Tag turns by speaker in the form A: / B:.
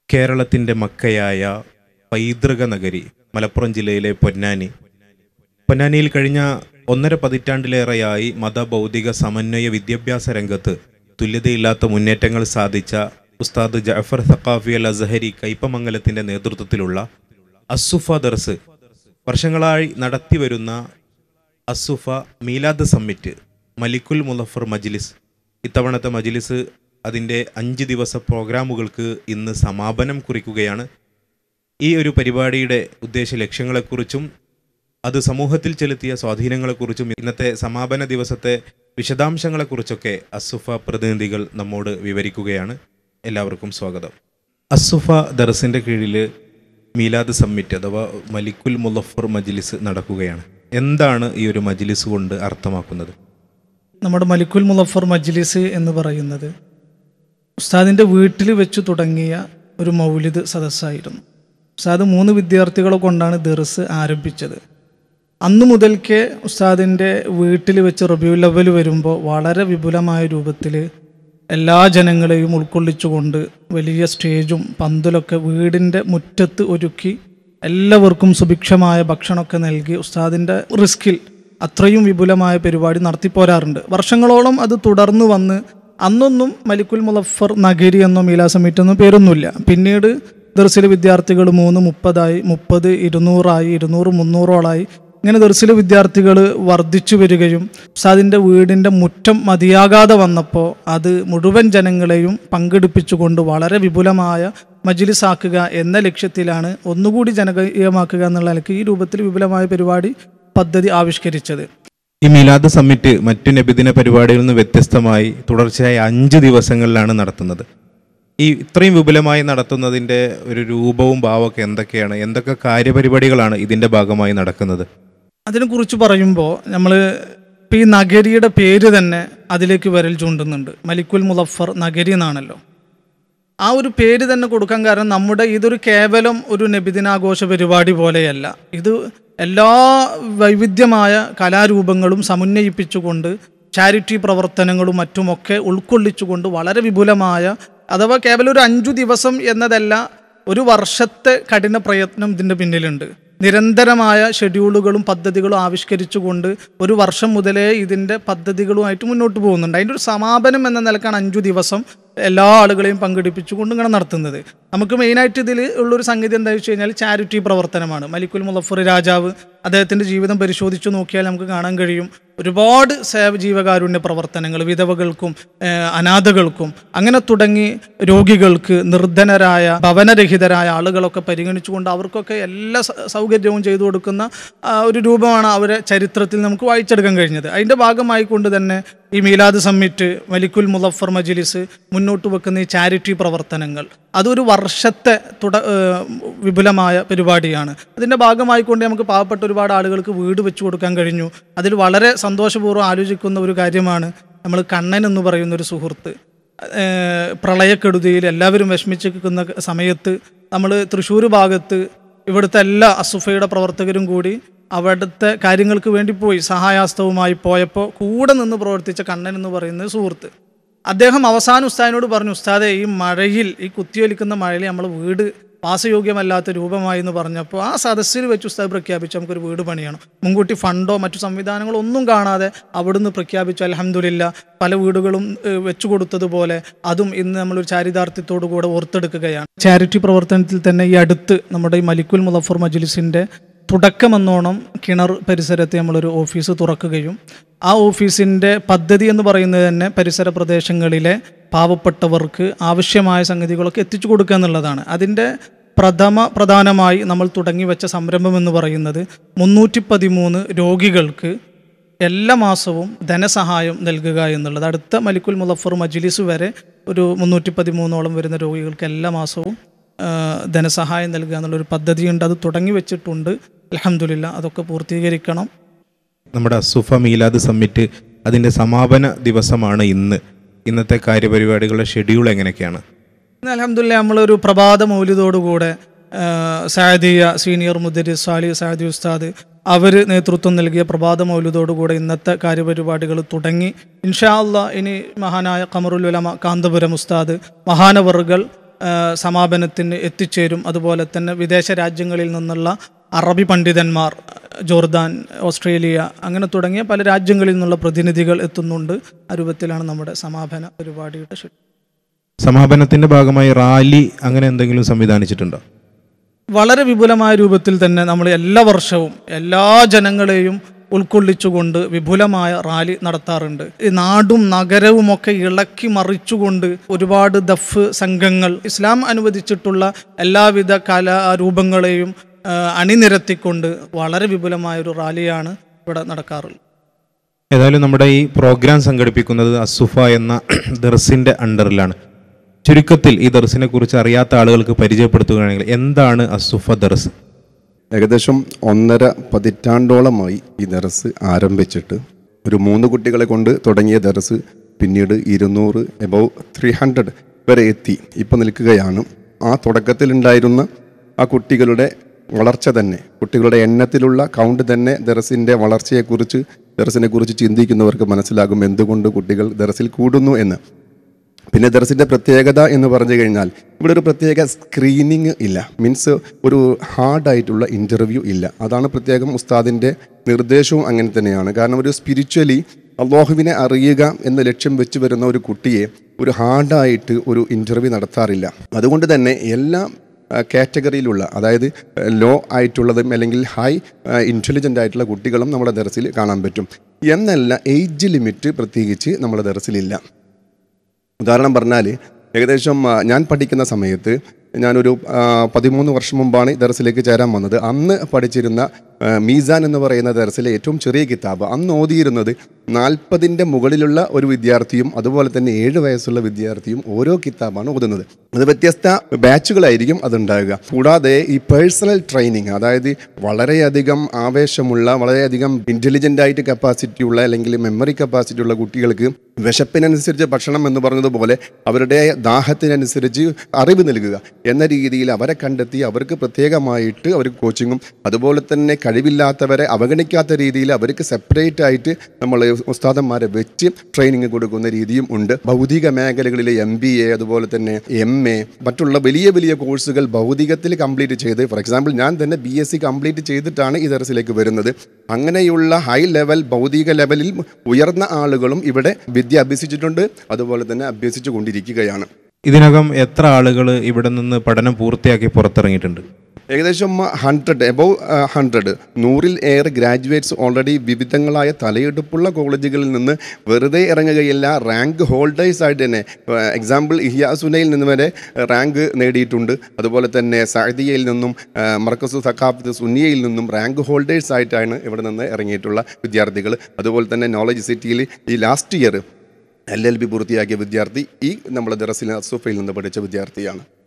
A: കേരളത്തിൻ്റെ മക്കയായ പൈതൃക നഗരി മലപ്പുറം ജില്ലയിലെ പൊന്നാനി പൊന്നാനിയിൽ കഴിഞ്ഞ ഒന്നര പതിറ്റാണ്ടിലേറെയായി മതഭൗതിക സമന്വയ വിദ്യാഭ്യാസ രംഗത്ത് തുല്യതയില്ലാത്ത മുന്നേറ്റങ്ങൾ സാധിച്ച ഉസ്താദ് ജഅഫർ സഖാഫി അൽ അസഹരി കൈപ്പമംഗലത്തിൻ്റെ നേതൃത്വത്തിലുള്ള അസുഫ ദർസ് വർഷങ്ങളായി നടത്തിവരുന്ന അസുഫ മീലാദ് സമ്മിറ്റ് മലിക്കുൽ മുലഫർ മജ്ലിസ് ഇത്തവണത്തെ മജ്ലിസ് അതിൻ്റെ അഞ്ച് ദിവസ പ്രോഗ്രാമുകൾക്ക് ഇന്ന് സമാപനം കുറിക്കുകയാണ് ഈ ഒരു പരിപാടിയുടെ ഉദ്ദേശ ലക്ഷ്യങ്ങളെക്കുറിച്ചും അത് സമൂഹത്തിൽ ചെലുത്തിയ സ്വാധീനങ്ങളെക്കുറിച്ചും ഇന്നത്തെ സമാപന ദിവസത്തെ വിശദാംശങ്ങളെക്കുറിച്ചൊക്കെ അസുഫ പ്രതിനിധികൾ നമ്മോട് വിവരിക്കുകയാണ് എല്ലാവർക്കും സ്വാഗതം അസുഫ ദർസിൻ്റെ കീഴിൽ മീലാദ് സമ്മിറ്റ് അഥവാ മലിക്കുൽ മുലഫർ മജ്ലിസ് നടക്കുകയാണ് എന്താണ് ഈ ഒരു മജ്ലിസ് കൊണ്ട് അർത്ഥമാക്കുന്നത്
B: നമ്മുടെ മലിക്കുൽ മുലഫർ മജ്ലിസ് എന്ന് പറയുന്നത് ഉസ്താദിൻ്റെ വീട്ടിൽ വെച്ച് തുടങ്ങിയ ഒരു മൗലിദ് സദസ്സായിരുന്നു ഉസ്താദ് മൂന്ന് വിദ്യാർത്ഥികളെ കൊണ്ടാണ് ദർസ് ആരംഭിച്ചത് അന്നു മുതൽക്കേ ഉസ്താദിൻ്റെ വീട്ടിൽ വെച്ച് റബിയു ലെവൽ വരുമ്പോൾ വളരെ വിപുലമായ രൂപത്തിൽ എല്ലാ ജനങ്ങളെയും ഉൾക്കൊള്ളിച്ചുകൊണ്ട് വലിയ സ്റ്റേജും പന്തലൊക്കെ വീടിൻ്റെ മുറ്റത്ത് ഒരുക്കി എല്ലാവർക്കും സുഭിക്ഷമായ ഭക്ഷണമൊക്കെ നൽകി ഉസ്താദിൻ്റെ റിസ്കിൽ അത്രയും വിപുലമായ പരിപാടി നടത്തിപ്പോരാറുണ്ട് വർഷങ്ങളോളം അത് തുടർന്ന് വന്ന് അന്നൊന്നും മലിക്കുൽ മുലഫർ നഗരി എന്നോ മീലാ സമിറ്റ് എന്നോ പേരൊന്നുമില്ല പിന്നീട് ദർസിലെ വിദ്യാർത്ഥികൾ മൂന്ന് മുപ്പതായി മുപ്പത് ഇരുന്നൂറായി ഇരുന്നൂറ് മുന്നൂറോളായി ഇങ്ങനെ ദർസിലെ വിദ്യാർത്ഥികൾ വർദ്ധിച്ചു വരികയും ഉസ്താദിൻ്റെ വീടിൻ്റെ മുറ്റം മതിയാകാതെ വന്നപ്പോൾ അത് മുഴുവൻ ജനങ്ങളെയും പങ്കെടുപ്പിച്ചുകൊണ്ട് വളരെ വിപുലമായ മജ്ലിസാക്കുക എന്ന ലക്ഷ്യത്തിലാണ് ഒന്നുകൂടി ജനകീയമാക്കുക എന്നുള്ള നിലയ്ക്ക് ഈ രൂപത്തിൽ വിപുലമായ പരിപാടി പദ്ധതി ആവിഷ്കരിച്ചത്
A: ഈ മീലാദ് സമ്മിറ്റ് മറ്റു നബിദിന പരിപാടികളിൽ നിന്ന് വ്യത്യസ്തമായി തുടർച്ചയായ അഞ്ച് ദിവസങ്ങളിലാണ് നടത്തുന്നത് ഈ ഇത്രയും വിപുലമായി നടത്തുന്നതിൻ്റെ ഒരു രൂപവും ഭാവമൊക്കെ എന്തൊക്കെയാണ് എന്തൊക്കെ കാര്യപരിപാടികളാണ് ഇതിൻ്റെ ഭാഗമായി നടക്കുന്നത്
B: അതിനെക്കുറിച്ച് പറയുമ്പോൾ നമ്മൾ ഇപ്പം ഈ നഗരിയുടെ പേര് തന്നെ അതിലേക്ക് വിരൽ ചൂണ്ടുന്നുണ്ട് മലിക്കുൽ മുലഫർ നഗരി എന്നാണല്ലോ ആ ഒരു പേര് തന്നെ കൊടുക്കാൻ കാരണം നമ്മുടെ ഇതൊരു കേവലം ഒരു നബിദിനാഘോഷ പരിപാടി പോലെയല്ല ഇത് എല്ലാ വൈവിധ്യമായ കലാരൂപങ്ങളും സമന്വയിപ്പിച്ചുകൊണ്ട് ചാരിറ്റി പ്രവർത്തനങ്ങളും മറ്റുമൊക്കെ ഉൾക്കൊള്ളിച്ചുകൊണ്ട് വളരെ വിപുലമായ അഥവാ കേവലം ഒരു അഞ്ചു ദിവസം എന്നതല്ല ഒരു വർഷത്തെ കഠിന പ്രയത്നം ഇതിൻ്റെ പിന്നിലുണ്ട് നിരന്തരമായ ഷെഡ്യൂളുകളും പദ്ധതികളും ആവിഷ്കരിച്ചുകൊണ്ട് ഒരു വർഷം മുതലേ ഇതിൻ്റെ പദ്ധതികളുമായിട്ട് മുന്നോട്ട് പോകുന്നുണ്ട് അതിൻ്റെ ഒരു സമാപനം എന്ന നിലക്കാണ് അഞ്ചു ദിവസം എല്ലാ ആളുകളെയും പങ്കെടുപ്പിച്ചുകൊണ്ട് ഇങ്ങനെ നടത്തുന്നത് നമുക്ക് മെയിനായിട്ട് ഇതിൽ ഉള്ളൊരു സംഗതി എന്താ വെച്ച് കഴിഞ്ഞാൽ ചാരിറ്റി പ്രവർത്തനമാണ് മലിക്കുൽ മുലഫർ രാജാവ് അദ്ദേഹത്തിൻ്റെ ജീവിതം പരിശോധിച്ച് നോക്കിയാൽ നമുക്ക് കാണാൻ കഴിയും ഒരുപാട് സേവ ജീവകാരുണ്യ പ്രവർത്തനങ്ങൾ വിധവകൾക്കും ഏഹ്, അനാഥകൾക്കും അങ്ങനെ തുടങ്ങി രോഗികൾക്ക് നിർധനരായ ഭവനരഹിതരായ ആളുകളൊക്കെ പരിഗണിച്ചുകൊണ്ട് അവർക്കൊക്കെ എല്ലാ സ- സൗകര്യവും ചെയ്തു കൊടുക്കുന്ന ആ, ഒരു രൂപമാണ് അവരെ ചരിത്രത്തിൽ നമുക്ക് വായിച്ചെടുക്കാൻ കഴിഞ്ഞത് അതിൻ്റെ ഭാഗമായി കൊണ്ട് തന്നെ ഈ മീലാദ് സമ്മിറ്റ് മലിക്കുൽ മുലഫർ മജ്ലിസ് മുന്നോട്ട് വെക്കുന്ന ഈ ചാരിറ്റി പ്രവർത്തനങ്ങൾ അതൊരു വർഷത്തെ തുട ഏഹ് വിപുലമായ പരിപാടിയാണ് അതിൻ്റെ ഭാഗമായി കൊണ്ട് നമുക്ക് പാവപ്പെട്ട ഒരുപാട് ആളുകൾക്ക് വീട് വെച്ചു കൊടുക്കാൻ കഴിഞ്ഞു അതിൽ വളരെ സന്തോഷപൂർവ്വം ആലോചിക്കുന്ന ഒരു കാര്യമാണ് നമ്മൾ കണ്ണൻ എന്ന് പറയുന്ന ഒരു സുഹൃത്ത് ഏഹ് പ്രളയക്കെടുതിയിൽ എല്ലാവരും വിഷമിച്ച് നിൽക്കുന്ന സമയത്ത് നമ്മൾ തൃശ്ശൂർ ഭാഗത്ത് ഇവിടുത്തെ എല്ലാ അസുഫയുടെ പ്രവർത്തകരും കൂടി അവിടുത്തെ കാര്യങ്ങൾക്ക് വേണ്ടി പോയി സഹായാസ്തവുമായി പോയപ്പോൾ കൂടെ നിന്ന് പ്രവർത്തിച്ച കണ്ണൻ എന്ന് പറയുന്ന സുഹൃത്ത് അദ്ദേഹം അവസാന ഉസ്താദിനോട് പറഞ്ഞു ഉസ്താദെ ഈ മഴയിൽ ഈ കുത്തിയൊലിക്കുന്ന മഴയിൽ നമ്മൾ വീട് വാസയോഗ്യമല്ലാത്ത രൂപമായി എന്ന് പറഞ്ഞപ്പോൾ ആ സദസ്സിൽ വെച്ച് ഉസ്താദ് പ്രഖ്യാപിച്ചു നമുക്കൊരു വീട് പണിയണം മുൻകൂട്ടി ഫണ്ടോ മറ്റു സംവിധാനങ്ങളോ ഒന്നും കാണാതെ അവിടുന്ന് പ്രഖ്യാപിച്ചു അലഹമുല്ല പല വീടുകളും ഏഹ്, വെച്ചു കൊടുത്തതുപോലെ അതും ഇന്ന് നമ്മളൊരു ചാരിതാർത്ഥ്യത്തോടു കൂടെ ഓർത്തെടുക്കുകയാണ് ചാരിറ്റി പ്രവർത്തനത്തിൽ തന്നെ ഈ അടുത്ത് നമ്മുടെ ഈ മലിക്കുൽ മുലഫർ മജ്ലിസിൻ്റെ തുടക്കമെന്നോണം കിണർ പരിസരത്ത് നമ്മളൊരു ഓഫീസ് തുറക്കുകയും ആ ഓഫീസിൻ്റെ പദ്ധതി എന്ന് പറയുന്നത് തന്നെ പരിസര പ്രദേശങ്ങളിലെ പാവപ്പെട്ടവർക്ക് ആവശ്യമായ സംഗതികളൊക്കെ എത്തിച്ചു കൊടുക്കുക എന്നുള്ളതാണ് അതിൻ്റെ പ്രഥമ പ്രധാനമായി നമ്മൾ തുടങ്ങി വെച്ച സംരംഭം എന്ന് പറയുന്നത് മുന്നൂറ്റി പതിമൂന്ന് രോഗികൾക്ക് എല്ലാ മാസവും ധനസഹായം നൽകുക എന്നുള്ളത് അടുത്ത മലിക്കുൽ മുലഫർ മജ്ലിസ് വരെ ഒരു മുന്നൂറ്റി പതിമൂന്നോളം വരുന്ന രോഗികൾക്ക് എല്ലാ മാസവും ആ, ധനസഹായം നൽകുക എന്നുള്ളൊരു പദ്ധതിയുണ്ട് അത് തുടങ്ങി വെച്ചിട്ടുണ്ട് അലഹമില്ല അതൊക്കെ പൂർത്തീകരിക്കണം
A: നമ്മുടെ അസുഫ മീലാദ് സമ്മിറ്റ് അതിൻ്റെ സമാപന ദിവസമാണ് ഇന്ന് ഇന്നത്തെ കാര്യപരിപാടികളുടെ ഷെഡ്യൂൾ എങ്ങനെയൊക്കെയാണ്
B: ഇന്ന് അലഹമില്ല നമ്മളൊരു പ്രഭാത മൗലിതോടുകൂടെ ആ, സാദിയ സീനിയർ മുദരി സാലി സാദി ഉസ്താദ് അവർ നേതൃത്വം നൽകിയ പ്രഭാത മൗലിതോടുകൂടെ ഇന്നത്തെ കാര്യപരിപാടികൾ തുടങ്ങി ഇൻഷാ അല്ലാ ഇനി മഹാനായ ഖമറുൽ ഉലമ കാന്തപുരം ഉസ്താദ് മഹാനവറുകൾ ആ, സമാപനത്തിന് എത്തിച്ചേരും അതുപോലെ തന്നെ വിദേശ രാജ്യങ്ങളിൽ നിന്നുള്ള അറബി പണ്ഡിതന്മാർ ജോർദാൻ ഓസ്ട്രേലിയ അങ്ങനെ തുടങ്ങിയ പല രാജ്യങ്ങളിൽ നിന്നുള്ള പ്രതിനിധികൾ എത്തുന്നുണ്ട് ആ രൂപത്തിലാണ് നമ്മുടെ സമാപന പരിപാടിയുടെ ഷെഡ്യൂൾ
A: സമാപനത്തിന്റെ ഭാഗമായി റാലി അങ്ങനെ എന്തെങ്കിലും സംവിധാനിച്ചിട്ടുണ്ടോ
B: വളരെ വിപുലമായ രൂപത്തിൽ തന്നെ നമ്മൾ എല്ലാ വർഷവും എല്ലാ ജനങ്ങളെയും ഉൾക്കൊള്ളിച്ചുകൊണ്ട് വിപുലമായ റാലി നടത്താറുണ്ട് ഈ നാടും നഗരവും ഒക്കെ ഇളക്കി മറിച്ചുകൊണ്ട് ഒരുപാട് ദഫ് സംഘങ്ങൾ ഇസ്ലാം അനുവദിച്ചിട്ടുള്ള എല്ലാവിധ കലാരൂപങ്ങളെയും ആ, അണിനിരത്തിക്കൊണ്ട് വളരെ വിപുലമായ ഒരു റാലിയാണ് ഇവിടെ നടക്കാറുള്ളത്
A: ഏതായാലും നമ്മുടെ ഈ പ്രോഗ്രാം സംഘടിപ്പിക്കുന്നത് അസുഫ എന്ന ദർസിന്റെ അണ്ടറിലാണ് ചുരുക്കത്തിൽ ഈ ദർസിനെ കുറിച്ച് അറിയാത്ത ആളുകൾക്ക് പരിചയപ്പെടുത്തുകയാണെങ്കിൽ എന്താണ് അസുഫ ദർസ്
C: ഏകദേശം ഒന്നര പതിറ്റാണ്ടോളമായി ഈ ദർസ് ആരംഭിച്ചിട്ട് ഒരു മൂന്ന് കുട്ടികളെ കൊണ്ട് തുടങ്ങിയ ദർസ് പിന്നീട് ഇരുന്നൂറ് എബവ് ത്രീ ഹൺഡ്രഡ് വരെ എത്തി ഇപ്പം നിൽക്കുകയാണ് ആ തുടക്കത്തിലുണ്ടായിരുന്ന ആ കുട്ടികളുടെ വളർച്ച തന്നെ കുട്ടികളുടെ എണ്ണത്തിലുള്ള കൗണ്ട് തന്നെ ദർസിൻ്റെ വളർച്ചയെക്കുറിച്ച് ദർസിനെ കുറിച്ച് ചിന്തിക്കുന്നവർക്ക് മനസ്സിലാകും എന്തുകൊണ്ട് കുട്ടികൾ ദർസിൽ കൂടുന്നു എന്ന് പിന്നെ ദർസിൻ്റെ പ്രത്യേകത എന്ന് പറഞ്ഞു കഴിഞ്ഞാൽ ഇവിടെ ഒരു പ്രത്യേക സ്ക്രീനിങ് ഇല്ല മീൻസ് ഒരു ഹാർഡായിട്ടുള്ള ഇൻ്റർവ്യൂ ഇല്ല അതാണ് പ്രത്യേകം ഉസ്താദിൻ്റെ നിർദ്ദേശവും അങ്ങനെ തന്നെയാണ് കാരണം ഒരു സ്പിരിച്വലി അള്ളാഹുവിനെ അറിയുക എന്ന ലക്ഷ്യം വെച്ച് വരുന്ന ഒരു കുട്ടിയെ ഒരു ഹാർഡായിട്ട് ഒരു ഇൻ്റർവ്യൂ നടത്താറില്ല അതുകൊണ്ട് തന്നെ എല്ലാ കാറ്റഗറിയിലുള്ള അതായത് ലോ ആയിട്ടുള്ളതും അല്ലെങ്കിൽ ഹൈ ഇൻ്റലിജൻ്റ് ആയിട്ടുള്ള കുട്ടികളും നമ്മുടെ ദർസിൽ കാണാൻ പറ്റും എന്നല്ല ഏജ് ലിമിറ്റ് പ്രത്യേകിച്ച് നമ്മുടെ ദർസിലില്ല ഉദാഹരണം പറഞ്ഞാൽ ഏകദേശം ആ, ഞാൻ പഠിക്കുന്ന സമയത്ത് ഞാനൊരു ആ, പതിമൂന്ന് വർഷം മുമ്പാണ് ഈ ദർസിലേക്ക് ചേരാൻ വന്നത് അന്ന് പഠിച്ചിരുന്ന ആ, മീസാൻ എന്ന് പറയുന്ന ദർസിലെ ഏറ്റവും ചെറിയ കിതാബ് അന്ന് ഓതിയിരുന്നത് നാൽപ്പതിൻ്റെ മുകളിലുള്ള ഒരു വിദ്യാർത്ഥിയും അതുപോലെ തന്നെ ഏഴ് വയസ്സുള്ള വിദ്യാർത്ഥിയും ഓരോ കിതാബാണ് ഓതുന്നത് അത് വ്യത്യസ്ത ബാച്ചുകളായിരിക്കും അതുണ്ടാകുക കൂടാതെ ഈ പേഴ്സണൽ ട്രെയിനിങ് അതായത് വളരെയധികം ആവേശമുള്ള വളരെയധികം ഇൻ്റലിജൻ്റ് ആയിട്ട് കപ്പാസിറ്റി ഉള്ള അല്ലെങ്കിൽ മെമ്മറി കപ്പാസിറ്റി ഉള്ള കുട്ടികൾക്ക് വിശപ്പിനനുസരിച്ച് ഭക്ഷണം എന്ന് പറഞ്ഞതുപോലെ അവരുടെ ദാഹത്തിനനുസരിച്ച് അറിവ് നൽകുക എന്ന രീതിയിൽ അവരെ കണ്ടെത്തി അവർക്ക് പ്രത്യേകമായിട്ട് അവർക്ക് കോച്ചിങ്ങും അതുപോലെ തന്നെ കഴിവില്ലാത്തവരെ അവഗണിക്കാത്ത രീതിയിൽ അവർക്ക് സെപ്പറേറ്റ് ആയിട്ട് നമ്മൾ ഉസ്താദന്മാരെ വെച്ച് ട്രെയിനിങ് കൊടുക്കുന്ന രീതിയും ഉണ്ട് ഭൗതിക മേഖലകളിലെ എം ബി എ അതുപോലെ തന്നെ എം എ മറ്റുള്ള വലിയ വലിയ കോഴ്സുകൾ ഭൗതികത്തിൽ കംപ്ലീറ്റ് ചെയ്ത് ഫോർ എക്സാമ്പിൾ ഞാൻ തന്നെ ബി എസ് സി കംപ്ലീറ്റ് ചെയ്തിട്ടാണ് ഈ ദർസിലേക്ക് വരുന്നത് അങ്ങനെയുള്ള ഹൈ ലെവൽ ഭൗതിക ലെവലിൽ ഉയർന്ന ആളുകളും ഇവിടെ വിദ്യ അഭ്യസിച്ചിട്ടുണ്ട് അതുപോലെ തന്നെ അഭ്യസിച്ചു കൊണ്ടിരിക്കുകയാണ്
A: ഇതിനകം എത്ര ആളുകൾ ഇവിടെ നിന്ന് പഠനം പൂർത്തിയാക്കി പുറത്തിറങ്ങിയിട്ടുണ്ട്
C: ഏകദേശം ഹൺഡ്രഡ് എബവ് ഹൺഡ്രഡ് നൂറിൽ ഏറെ ഗ്രാജുവേറ്റ്സ് ഓൾറെഡി വിവിധങ്ങളായ തലയെടുപ്പുള്ള കോളേജുകളിൽ നിന്ന് വെറുതെ ഇറങ്ങുകയില്ല റാങ്ക് ഹോൾഡേഴ്സ് ആയിട്ട് തന്നെ എക്സാമ്പിൾ ഇഹിയാസുനയിൽ നിന്ന് വരെ റാങ്ക് നേടിയിട്ടുണ്ട് അതുപോലെ തന്നെ സഅദിയയിൽ നിന്നും ആ, മർക്കസു സഖാഫത്ത് സുന്നിയയിൽ നിന്നും റാങ്ക് ഹോൾഡേഴ്സ് ആയിട്ടാണ് ഇവിടെ നിന്ന് ഇറങ്ങിയിട്ടുള്ള വിദ്യാർത്ഥികൾ അതുപോലെ തന്നെ നോളജ് സിറ്റിയിൽ ഈ last year L L B പൂർത്തിയാക്കിയ വിദ്യാർത്ഥി ഈ നമ്മുടെ ദറസിലെ അസുഫയിൽ നിന്ന് പഠിച്ച വിദ്യാർത്ഥിയാണ്